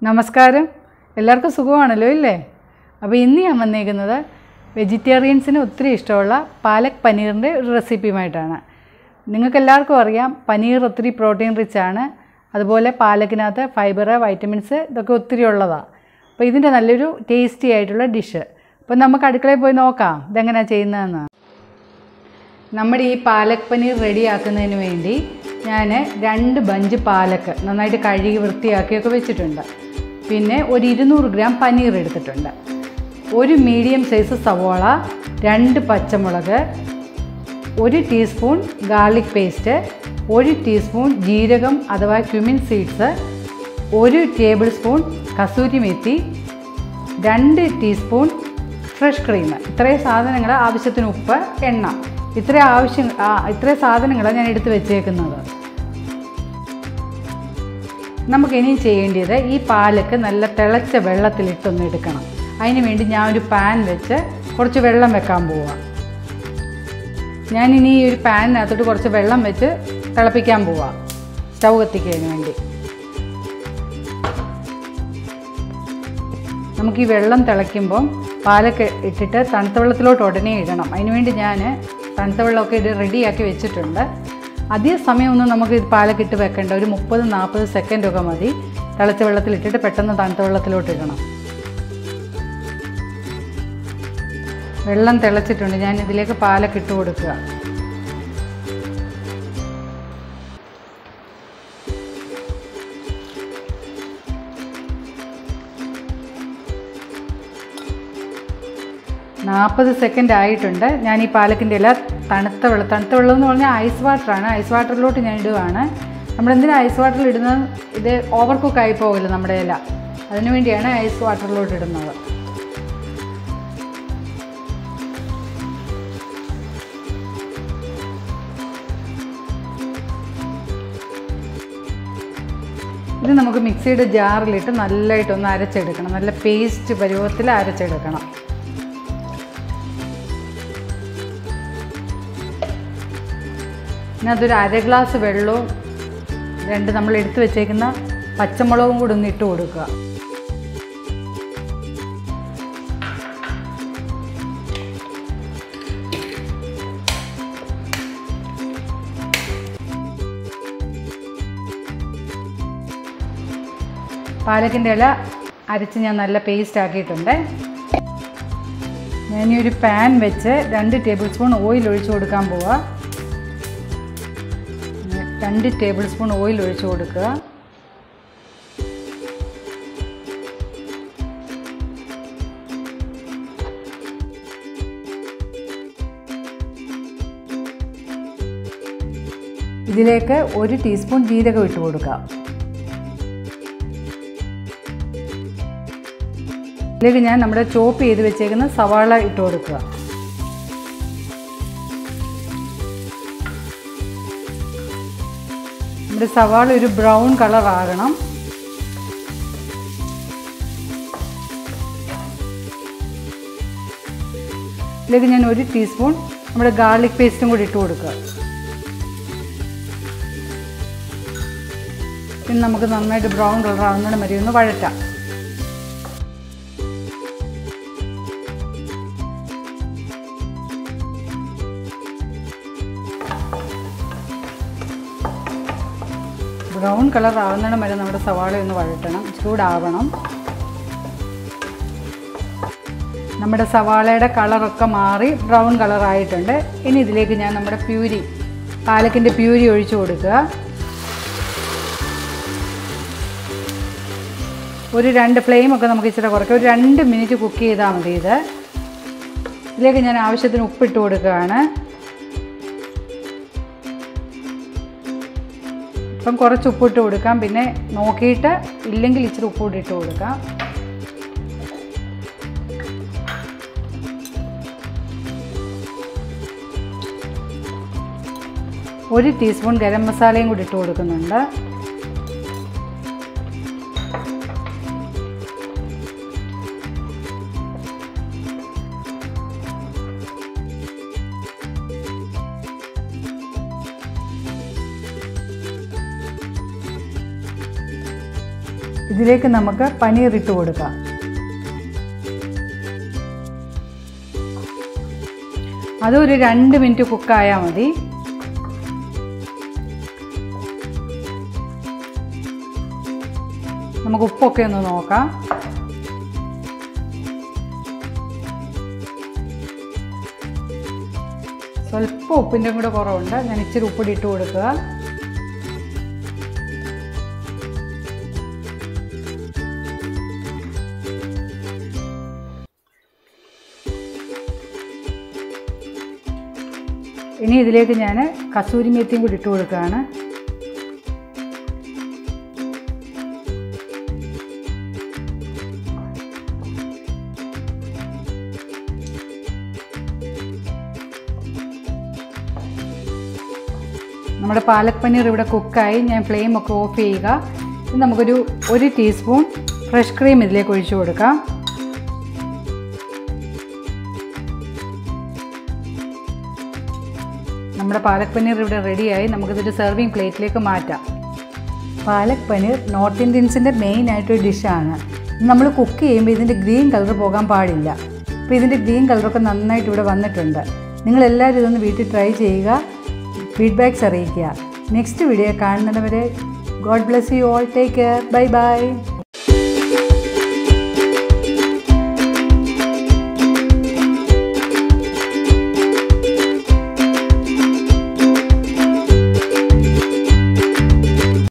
നമസ്കാരം എല്ലാവർക്കും സുഖമാണല്ലോ ഇല്ലേ അപ്പോൾ ഇന്ന് ഞാൻ വന്നേക്കുന്നത് വെജിറ്റേറിയൻസിന് ഒത്തിരി ഇഷ്ടമുള്ള പാലക് പനീറിൻ്റെ ഒരു റെസിപ്പിയുമായിട്ടാണ് നിങ്ങൾക്ക് എല്ലാവർക്കും അറിയാം പനീർ ഒത്തിരി പ്രോട്ടീൻ റിച്ച് ആണ് അതുപോലെ പാലക്കിനകത്ത് ഫൈബർ വൈറ്റമിൻസ് ഇതൊക്കെ ഒത്തിരി ഉള്ളതാണ് അപ്പോൾ ഇതിൻ്റെ നല്ലൊരു ടേസ്റ്റി ആയിട്ടുള്ള ഡിഷ് അപ്പോൾ നമുക്ക് അടുക്കളയിൽ പോയി നോക്കാം ഇതെങ്ങനെയാണ് ചെയ്യുന്നതെന്ന് നമ്മുടെ ഈ പാലക് പനീർ റെഡിയാക്കുന്നതിന് വേണ്ടി ഞാൻ രണ്ട് ബഞ്ച് പാലക്ക് നന്നായിട്ട് കഴുകി വൃത്തിയാക്കിയൊക്കെ വെച്ചിട്ടുണ്ട് പിന്നെ ഒരു ഇരുന്നൂറ് ഗ്രാം പനീർ എടുത്തിട്ടുണ്ട് ഒരു മീഡിയം സൈസ് സവോള രണ്ട് പച്ചമുളക് ഒരു ടീസ്പൂൺ ഗാർലിക് പേസ്റ്റ് ഒരു ടീസ്പൂൺ ജീരകം അഥവാ ക്യുമിൻ സീഡ്സ് ഒരു ടേബിൾ സ്പൂൺ കസൂരി മെത്തി രണ്ട് ടീസ്പൂൺ ഫ്രഷ് ക്രീം ഇത്രയും സാധനങ്ങൾ ആവശ്യത്തിന് ഉപ്പ് എണ്ണ ഇത്ര ആവശ്യം ആ, ഇത്രയും സാധനങ്ങളാണ് ഞാൻ എടുത്ത് വെച്ചേക്കുന്നത് നമുക്കിനി ചെയ്യേണ്ടത് ഈ പാലക്ക് നല്ല തിളച്ച വെള്ളത്തിലിട്ടൊന്ന് എടുക്കണം അതിന് വേണ്ടി ഞാൻ ഒരു പാൻ വെച്ച് കുറച്ച് വെള്ളം വെക്കാൻ പോവാം ഞാനിനി ഈ ഒരു പാനിനകത്തോട്ട് കുറച്ച് വെള്ളം വെച്ച് തിളപ്പിക്കാൻ പോവാം സ്റ്റൗ കത്തിക്കുന്നതിന് വേണ്ടി നമുക്ക് ഈ വെള്ളം തിളയ്ക്കുമ്പം പാലൊക്കെ ഇട്ടിട്ട് തണുത്ത വെള്ളത്തിലോട്ട് ഉടനെ ഇടണം അതിനുവേണ്ടി ഞാൻ തണുത്ത വെള്ളമൊക്കെ ഇത് റെഡിയാക്കി വെച്ചിട്ടുണ്ട് അധിക സമയമൊന്നും നമുക്ക് ഇത് പാലൊക്കെ ഇട്ട് വെക്കേണ്ട ഒരു മുപ്പത് നാൽപ്പത് സെക്കൻഡൊക്കെ മതി തിളച്ച വെള്ളത്തിലിട്ടിട്ട് പെട്ടെന്ന് തണുത്ത വെള്ളത്തിലോട്ട് ഇടണം വെള്ളം തിളച്ചിട്ടുണ്ട് ഞാൻ ഇതിലേക്ക് പാലൊക്കെ ഇട്ട് കൊടുക്കുക നാൽപ്പത് സെക്കൻഡ് ആയിട്ടുണ്ട് ഞാൻ ഈ പാലക്കിൻ്റെ ഇല തണുത്ത വെള്ളം തണുത്ത വെള്ളം എന്ന് പറഞ്ഞാൽ ഐസ് വാട്ടറാണ് ഐസ് വാട്ടറിലോട്ട് ഞാൻ ഇടുവാണ് നമ്മളെന്തിനാ ഐസ് വാട്ടറിൽ ഇടുന്നത് ഇത് ഓവർ കുക്ക് ആയി പോകില്ല നമ്മുടെ ഇല അതിനു വേണ്ടിയാണ് ഐസ് വാട്ടറിലോട്ട് ഇടുന്നത് ഇത് നമുക്ക് മിക്സിയുടെ ജാറിലിട്ട് നല്ലതായിട്ടൊന്ന് അരച്ചെടുക്കണം നല്ല പേസ്റ്റ് പരുവത്തിൽ അരച്ചെടുക്കണം ഇതിനകത്തൊരു അര ഗ്ലാസ് വെള്ളവും രണ്ട് നമ്മൾ എടുത്തു വെച്ചേക്കുന്ന പച്ചമുളകും കൂടി ഒന്ന് ഇട്ട് കൊടുക്കുക പാലക്കിൻ്റെ ഇല അരച്ച് ഞാൻ നല്ല പേസ്റ്റ് ആക്കിയിട്ടുണ്ട് ഞാൻ ഈ ഒരു പാൻ വെച്ച് രണ്ട് ടേബിൾ സ്പൂൺ ഓയിൽ ഒഴിച്ചു കൊടുക്കാൻ പോവുക രണ്ട് ടേബിൾ സ്പൂൺ ഓയിൽ ഒഴിച്ചു കൊടുക്കുക ഇതിലേക്ക് ഒരു ടീസ്പൂൺ ജീരകം ഇട്ട് കൊടുക്കുക ഇതിലേക്ക് ഞാൻ നമ്മുടെ ചോപ്പ് ചെയ്ത് വെച്ചേക്കുന്ന സവാള ഇട്ട് കൊടുക്കുക നമ്മുടെ സവാള ഒരു ബ്രൗൺ കളർ ആകണം ഇതിലേക്ക് ഞാൻ ഒരു ടീസ്പൂൺ നമ്മുടെ ഗാർലിക് പേസ്റ്റും കൂടി ഇട്ട് കൊടുക്കുക പിന്നെ നമുക്ക് നന്നായിട്ട് ബ്രൗൺ കളർ ആകുന്നതിന് വരെ ഒന്ന് വഴറ്റാം ബ്രൗൺ കളർ ആവുന്നിടം വരെ നമ്മുടെ സവാള ഒന്ന് വഴറ്റണം ചൂടാവണം നമ്മുടെ സവാളയുടെ കളറൊക്കെ മാറി ബ്രൗൺ കളർ ആയിട്ടുണ്ട് ഇനി ഇതിലേക്ക് ഞാൻ നമ്മുടെ പ്യൂരി പാലക്കിൻ്റെ പ്യൂരി ഒഴിച്ചു കൊടുക്കുക ഒരു രണ്ട് ഫ്ലെയിമൊക്കെ നമുക്ക് ഇച്ചിരി കുറയ്ക്കാം ഒരു രണ്ട് മിനിറ്റ് കുക്ക് ചെയ്താൽ മതി ഇത് ഇതിലേക്ക് ഞാൻ ആവശ്യത്തിന് ഉപ്പിട്ട് കൊടുക്കുകയാണ് ഇപ്പം കുറച്ച് ഉപ്പിട്ട് കൊടുക്കാം പിന്നെ നോക്കിയിട്ട് ഇല്ലെങ്കിൽ ഇച്ചിരി ഉപ്പ് ഇട്ട് കൊടുക്കാം ഒരു ടീസ്പൂൺ ഗരം മസാലയും കൂടി ഇട്ട് കൊടുക്കുന്നുണ്ട് ഇതിലേക്ക് നമുക്ക് പനീർ ഇട്ട് കൊടുക്കാം അതൊരു രണ്ട് മിനിറ്റ് കുക്കായാൽ മതി നമുക്ക് ഉപ്പൊക്കെ ഒന്ന് നോക്കാം സ്വല്പം ഉപ്പിൻ്റെ കൂടെ കുറവുണ്ട് ഞാൻ ഇച്ചിരി ഉപ്പിടി ഇട്ട് കൊടുക്കുക ഇനി ഇതിലേക്ക് ഞാൻ കസൂരി മേത്തിയും കൂടി ഇട്ട് കൊടുക്കുകയാണ് നമ്മുടെ പാലക് പനീർ ഇവിടെ കുക്കായി ഞാൻ ഫ്ലെയിം ഒക്കെ ഓഫ് ചെയ്യുക ഇനി നമുക്കൊരു ഒരു ടീസ്പൂൺ ഫ്രഷ് ക്രീം ഇതിലേക്ക് ഒഴിച്ചു കൊടുക്കാം നമ്മുടെ പാലക് പനീർ ഇവിടെ റെഡിയായി നമുക്കിതൊരു സെർവിങ് പ്ലേറ്റിലേക്ക് മാറ്റാം പാലക് പനീർ നോർത്ത് ഇന്ത്യൻസിൻ്റെ മെയിൻ ആയിട്ടൊരു ഡിഷാണ് നമ്മൾ കുക്ക് ചെയ്യുമ്പോൾ ഇതിൻ്റെ ഗ്രീൻ കളർ പോകാൻ പാടില്ല അപ്പോൾ ഇതിൻ്റെ ഗ്രീൻ കളറൊക്കെ നന്നായിട്ട് ഇവിടെ വന്നിട്ടുണ്ട് നിങ്ങളെല്ലാവരും ഇതൊന്ന് വീട്ടിൽ ട്രൈ ചെയ്യുക ഫീഡ്ബാക്ക്സ് അറിയിക്കുക നെക്സ്റ്റ് വീഡിയോ കാണുന്നവരെ God bless you all take care bye by